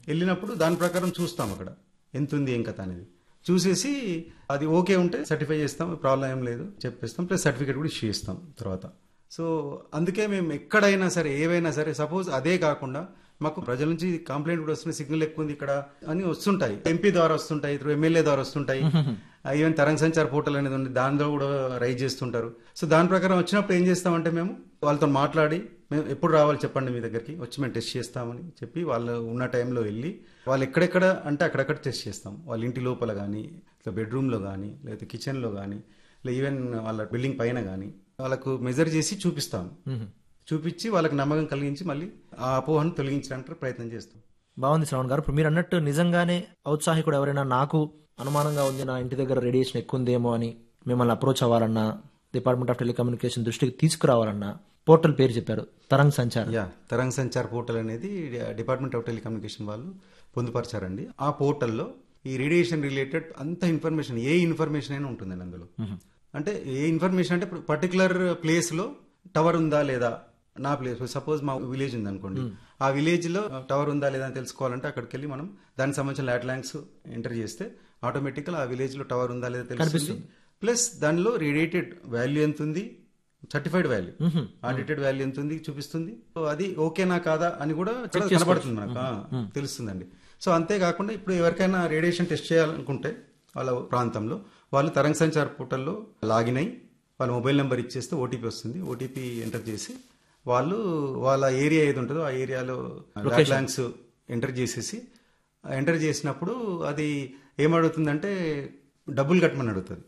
వెళ్ళినప్పుడు దాని ప్రకారం చూస్తాం అక్కడ ఎంత ఉంది ఏం కథ అనేది చూసేసి అది ఓకే ఉంటే సర్టిఫై చేస్తాం ప్రాబ్లం ఏం లేదు చెప్పేస్తాం ప్లస్ సర్టిఫికేట్ కూడా ఇష్యూ చేస్తాం తర్వాత సో అందుకే మేము ఎక్కడైనా సరే ఏవైనా సరే సపోజ్ అదే కాకుండా మాకు ప్రజల నుంచి కంప్లైంట్ కూడా వస్తుంది సిగ్నల్ ఎక్కువ ఉంది ఇక్కడ అని వస్తుంటాయి ఎంపీ ద్వారా వస్తుంటాయి త్రూ ఎమ్మెల్యే ద్వారా వస్తుంటాయి ఈవెన్ తరంగ సంచార్ పోర్టల్ అనేది ఉంది దానిలో కూడా రైజ్ చేస్తుంటారు సో దాని ప్రకారం వచ్చినప్పుడు ఏం చేస్తామంటే మేము వాళ్ళతో మాట్లాడి మేము ఎప్పుడు రావాలి చెప్పండి మీ దగ్గరికి వచ్చి మేము టెస్ట్ చేస్తామని చెప్పి వాళ్ళు ఉన్న టైంలో వెళ్ళి వాళ్ళు ఎక్కడెక్కడ అంటే అక్కడక్కడ టెస్ట్ చేస్తాం వాళ్ళ ఇంటి లోపల కానీ ఇట్లా బెడ్రూమ్లో కానీ లేకపోతే కిచెన్లో కానీ లేదా ఈవెన్ వాళ్ళ బిల్డింగ్ పైన కానీ వాళ్ళకు మెజర్ చేసి చూపిస్తాం చూపించి వాళ్ళకి నమ్మకం కలిగించి మళ్ళీ ఆ అపోహను తొలగించడానికి ప్రయత్నం చేస్తాం బాగుంది శ్రవణ్ గారు ఇప్పుడు మీరు అన్నట్టు నిజంగానే ఔత్సాహికుడు ఎవరైనా నాకు అనుమానంగా ఉంది నా ఇంటి దగ్గర రేడియేషన్ ఎక్కువ ఉందేమో అని మిమ్మల్ని అప్రోచ్ అవ్వాలన్నా డిపార్ట్మెంట్ ఆఫ్ టెలికమ్యూనికేషన్ దృష్టికి తీసుకురావాలన్నా పోర్టల్ పేరు చెప్పారు తరంగ్ సంచార్ యా తరంగ్ సంచార్ పోర్టల్ అనేది డిపార్ట్మెంట్ ఆఫ్ టెలికమ్యూనికేషన్ వాళ్ళు పొందుపరిచారండి ఆ పోర్టల్లో ఈ రేడియేషన్ రిలేటెడ్ అంత ఇన్ఫర్మేషన్ ఏ ఇన్ఫర్మేషన్ అయినా ఉంటుందండి అందులో అంటే ఏ ఇన్ఫర్మేషన్ అంటే ఇప్పుడు పర్టికులర్ ప్లేస్ లో టవర్ ఉందా లేదా నా ప్లేస్ సపోజ్ మా విలేజ్ ఉంది అనుకోండి ఆ విలేజ్ లో టవర్ ఉందా లేదా అని తెలుసుకోవాలంటే అక్కడికి వెళ్ళి మనం దానికి సంబంధించిన లాట్ ల్యాంక్స్ ఎంటర్ చేస్తే ఆటోమేటిక్ ఆ విలేజ్ లో టవర్ ఉందా లేదా తెలుస్తుంది ప్లస్ దానిలో రేడియేటెడ్ వాల్యూ ఎంత ఉంది సర్టిఫైడ్ వాల్యూ ఆడిటెడ్ వాల్యూ ఎంత ఉంది చూపిస్తుంది సో అది ఓకేనా కాదా అని కూడా ఇక్కడ కనబడుతుంది మనకు ఆ, తెలుస్తుందండి సో అంతేకాకుండా ఇప్పుడు ఎవరికైనా రేడియేషన్ టెస్ట్ చేయాలనుకుంటే వాళ్ళ ప్రాంతంలో వాళ్ళు తరంగ సంచార్ పోర్టల్లో లాగిన్ అయ్యి వాళ్ళ మొబైల్ నెంబర్ ఇచ్చేస్తే ఓటీపీ వస్తుంది ఓటీపీ ఎంటర్ చేసి వాళ్ళు వాళ్ళ ఏరియా ఏది ఉంటుందో ఆ ఏరియాలో ల్యాంక్స్ ఎంటర్ చేసేసి ఎంటర్ చేసినప్పుడు అది ఏమడుగుతుందంటే డబ్బులు కట్టమని అడుగుతుంది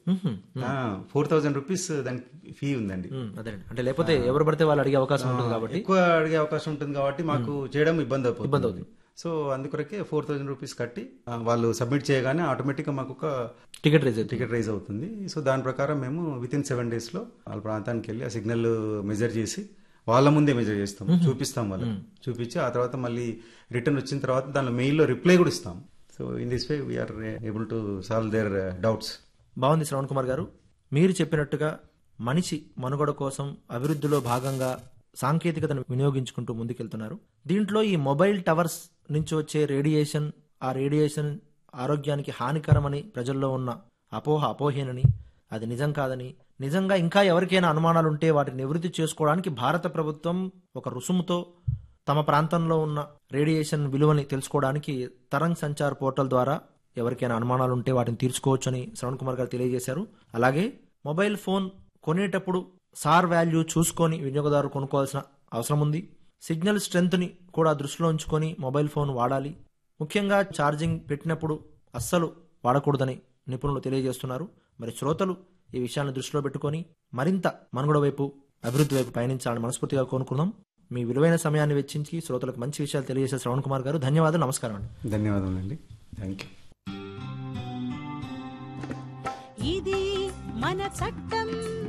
ఫోర్ థౌజండ్ రూపీస్ దానికి ఫీ ఉందండి అదే అంటే లేకపోతే ఎవరు పడితే వాళ్ళు అడిగే అవకాశం ఉంటుంది కాబట్టి ఎక్కువ అడిగే అవకాశం ఉంటుంది కాబట్టి మాకు చేయడం ఇబ్బంది అవుతుంది ఇబ్బంది అవుతుంది సో అందుకొరకే ఫోర్ థౌజండ్ రూపీస్ కట్టి ఆ, వాళ్ళు సబ్మిట్ చేయగానే ఆటోమేటిక్గా మాకు ఒక టికెట్ రేజ్ అవుతుంది టికెట్ రైజ్ అవుతుంది సో దాని ప్రకారం మేము విత్ ఇన్ సెవెన్ డేస్ లో వాళ్ళ ప్రాంతానికి వెళ్ళి ఆ సిగ్నల్ మెజర్ చేసి వాళ్ళ ముందే మెజర్ చేస్తాం చూపిస్తాం వాళ్ళకి చూపించి ఆ తర్వాత మళ్ళీ రిటర్న్ వచ్చిన తర్వాత దానిలో మెయిల్లో రిప్లై కూడా ఇస్తాం so in this way we are able to solve their doubts బాగుంది శ్రవణ్ కుమార్ గారు మీరు చెప్పినట్టుగా మనిషి మనుగడ కోసం అభివృద్ధిలో భాగంగా సాంకేతికతను వినియోగించుకుంటూ ముందుకెళ్తున్నారు దీంట్లో ఈ మొబైల్ టవర్స్ నుంచి వచ్చే రేడియేషన్ ఆ రేడియేషన్ ఆరోగ్యానికి హానికరమని ప్రజల్లో ఉన్న అపోహ అపోహేనని అది నిజం కాదని నిజంగా ఇంకా ఎవరికైనా అనుమానాలు ఉంటే వాటిని నివృత్తి చేసుకోవడానికి భారత ప్రభుత్వం ఒక రుసుముతో తమ ప్రాంతంలో ఉన్న రేడియేషన్ విలువని తెలుసుకోవడానికి తరంగ్ సంచార్ పోర్టల్ ద్వారా ఎవరికైనా అనుమానాలు ఉంటే వాటిని తీర్చుకోవచ్చని శ్రవణ్ కుమార్ గారు తెలియజేశారు అలాగే మొబైల్ ఫోన్ కొనేటప్పుడు సార్ వాల్యూ చూసుకొని వినియోగదారులు కొనుక్కోవాల్సిన అవసరం ఉంది సిగ్నల్ స్ట్రెంగ్త్ని కూడా దృష్టిలో ఉంచుకొని మొబైల్ ఫోన్ వాడాలి ముఖ్యంగా ఛార్జింగ్ పెట్టినప్పుడు అస్సలు వాడకూడదని నిపుణులు తెలియజేస్తున్నారు మరి శ్రోతలు ఈ విషయాన్ని దృష్టిలో పెట్టుకొని మరింత మనుగడ వైపు అభివృద్ధి వైపు పయనించాలని మనస్ఫూర్తిగా కోరుకుందాం మీ విలువైన సమయాన్ని వెచ్చించి శ్రోతలకు మంచి విషయాలు తెలియజేసే శ్రవణ్ కుమార్ గారు ధన్యవాదాలు నమస్కారం అండి ధన్యవాదములండి థ్యాంక్ యూ ఇది మన చట్టం